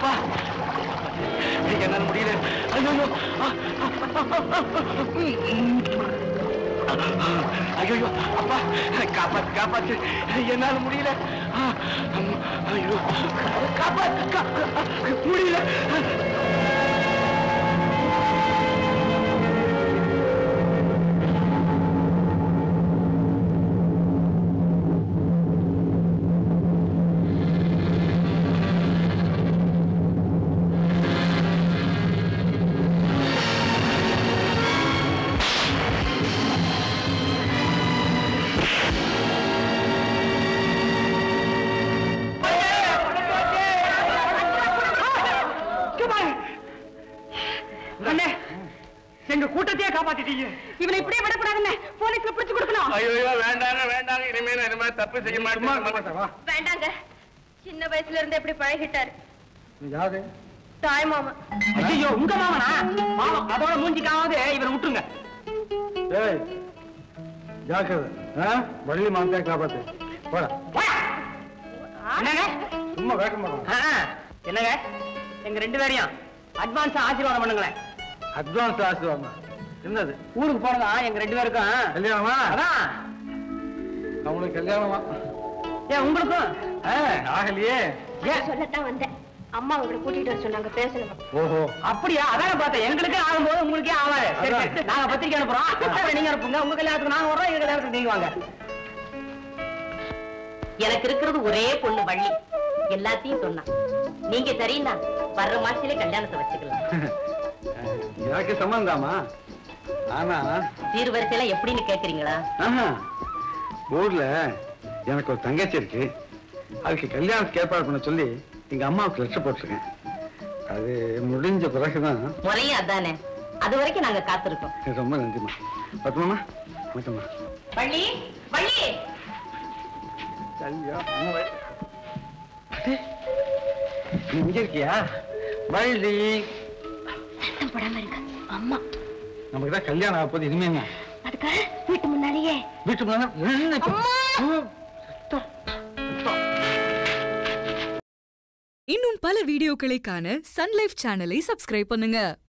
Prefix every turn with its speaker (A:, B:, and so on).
A: அப்பா என்னால முடியல ஐயோ ஐயோ அப்பா காப்பாத்து காப்பாத்து என்னால முடியல ஆ, அம்மா, ஐயோ காப்பாத்து கா- முடியல அண்ணே எங்க கூட்டத்தையே காப்பாத்திட்டீங்க
B: இவனை இப்படியே விடக்கூடாதுன்னு போலீஸ்ல பிடிச்சு கொடுக்கணும்
A: ஐயோ வேண்டாங்க வேண்டாங்க இனிமே நான் இனிமே தப்பு செய்ய மாட்டேன்
B: வேண்டாங்க சின்ன வயசுல இருந்து எப்படி பழகிட்டாரு
C: யாரு
B: தாய் மாமா
C: ஐயோ உங்க மாமனா மாமன் அதோட மூஞ்சிக்காவது இவரை விட்டுருங்க ஏய் ஜாக்கிரதை வள்ளி மாந்தே காப்பாத்து போட
D: என்னங்க
C: சும்மா வேகமா
D: ஆ, என்னங்க எங்க ரெண்டு பேரையும் அட்வான்ஸ் ஆசீர்வாதம் பண்ணுங்களேன்
C: அட்வான்ஸ் ஆசீர்வாதம் என்னது
D: ஊருக்கு போனதா எங்க ரெண்டு பேருக்கும்
C: கல்யாணமா
D: அதான்
C: அவங்களுக்கு கல்யாணமா
D: ஏன் உங்களுக்கும்
C: ஆ, ஆகலையே
D: ஏன்
B: சொல்லத்தான் வந்தேன் அம்மா உங்களை கூட்டிட்டு வர சொன்னாங்க பேசணும்
C: ஓஹோ
D: அப்படியா அதான பார்த்தேன் எங்களுக்கே ஆகும்போது உங்களுக்கே ஆகாது சரி,
C: அதான்.
D: சரி, நாங்க பத்திரிக்கை அனுப்புறோம் அப்புறம் நீங்க அனுப்புங்க உங்க கல்யாணத்துக்கு நாங்க வர்றோம் எங்க கல்யாணத்துக்கு நீங்க வாங்க
E: எனக்கு இருக்கிறது ஒரே பொண்ணு வள்ளி எல்லாத்தையும் சொன்னா நீங்க சரின்னா வர்ற மாசத்திலே கல்யாணத்தை வச்சுக்கலாம்
C: எனக்கு சம்பந்தாமா ஆனா
E: சீர்வரிசையில எப்படின்னு கேக்குறீங்களா
C: ஆஹா, ஊர்ல எனக்கு ஒரு தங்கச்சி இருக்கு அதுக்கு கல்யாணத்துக்கு ஏற்பாடு பண்ண சொல்லி எங்க அம்மாவுக்கு லட்சம் போட்டிருக்கேன் அது முடிஞ்ச பிறகுதான்
E: முறையும் அதானே அது வரைக்கும் நாங்க காத்திருக்கோம்
C: ரொம்ப நன்றிம்மா பத்துமாமா மட்டும்மா
E: வள்ளி வள்ளி
C: நீ இங்க இருக்கியா வள்ளி
B: சத்தம் போடாம இருக்க அம்மா
C: நமக்கு தான் கல்யாணம் ஆக போது இனிமே என்ன
B: அதுக்காக வீட்டு முன்னாலேயே
C: வீட்டு முன்னாடி
F: இன்னும் பல வீடியோக்களை காண சன் லைஃப் சேனலை சப்ஸ்கிரைப் பண்ணுங்க